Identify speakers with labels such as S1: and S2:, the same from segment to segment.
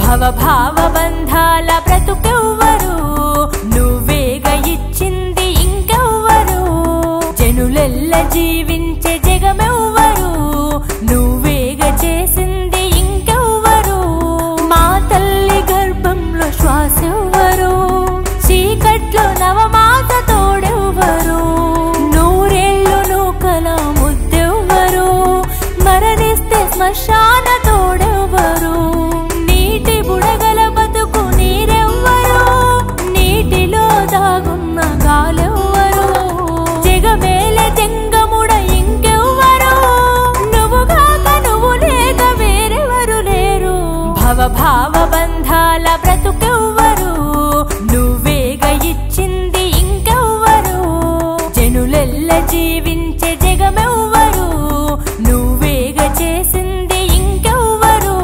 S1: భవభావ బంధాల బ్రతుకెవ్వరు నువ్వేగ ఇచ్చింది ఇంకెవ్వరు జనులెల్ల జీవించే జగమెవ్వరు నువ్వేగ చేసింది ఇంకెవ్వరు మా తల్లి గర్భంలో శ్వాసెవ్వరు చీకట్లో నవమాత తోడెవ్వరు నూరేళ్ళు నూకల ముద్దెవ్వరు మరణిస్తే శ్మశాన తోడెవ్వరు నీటి బుడగల బతుకు నీరెవ్వరు నీటిలో దాగున్న గాలెవ్వరు జగమేల జంగముడ ఇంకెవ్వరు నువ్వుగాక నువ్వు లేక వేరెవరు లేరు భవభావ బంధాల బ్రతుకెవ్వరు నువ్వేగ ఇచ్చింది ఇంకెవ్వరు జనులెల్ల జీవించే జగమెవ్వరు నువ్వేగ చేసింది ఇంకెవ్వరు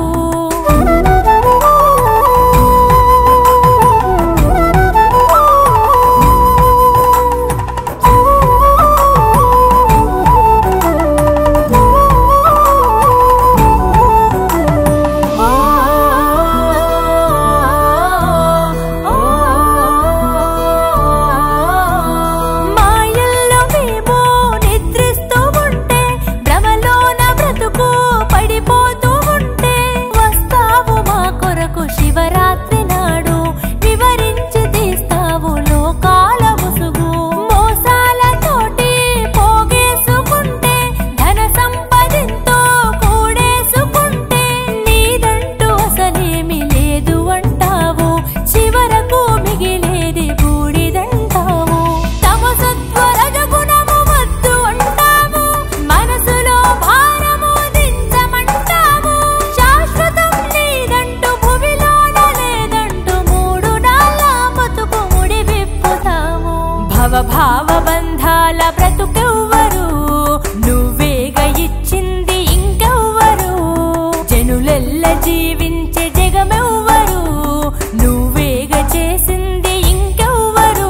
S1: మాయల్లో మేము నిద్రిస్తూ ఉంటే భ్రమలోన బ్రతుకు పడిపోతూ ఉంటే వస్తావు మా కొరకు శివరాత్రి నాడు వివరించి తీస్తావు లోకాల ముసుగు మోసాలతోటి పోగేసుకుంటే ధన సంపదింతో కూడేసుకుంటే నీదంటూ అసలేమి లేదు అంటావు చివరకు మిగిలేది బూడిదంటావు తమసత్వ రజగుణము వద్దు అంటావు మనసులో భారము దించమంటావు శాశ్వతం నీదంటూ భువిలోన లేదంటూ మూడు నాళ్ళ బతుకు ముడి విప్పుతావు భవభావ బంధాల బ్రతుకెవ్వరు నువ్వేగ ఇచ్చింది ఇంకెవ్వరు జనులెల్ల జీవించే జగమెవ్వరు నువ్వేగ చేసింది ఇంకెవ్వరు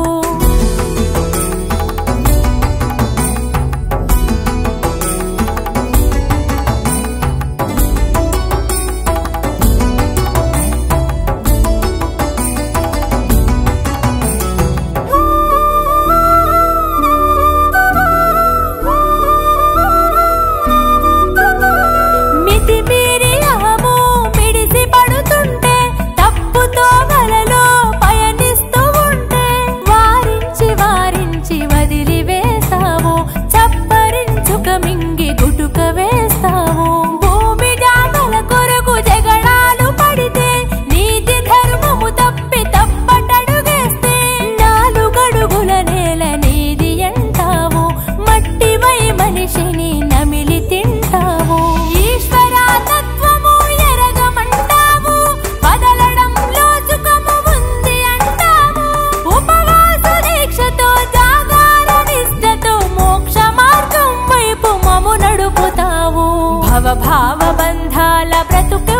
S1: మితిమీరి అహము మిడిసి పడుతుంటే తప్పుతో వలలో పయనిస్తూ ఉంటే వారించి వారించి వదిలి వేస్తావు చప్పరించుక మింగి గుటుక వేస్తావు భూమి జాగల కొరకు జగడాలు పడితే నీతి ధర్మము తప్పి తప్పటడుగేస్తే నాలుగడుగుల నేల నీది అంటావు మట్టివై మనిషిని నమిలి తింటావు ఈశ్వరా తత్వము ఎరగమంటావు వదలడంలో సుఖము ఉంది అంటావు ఉపవాస దీక్షతో జాగార నిష్టతో మోక్ష మార్గం వైపు మము నడుపుతావు భవభావ బంధాల బ్రతుక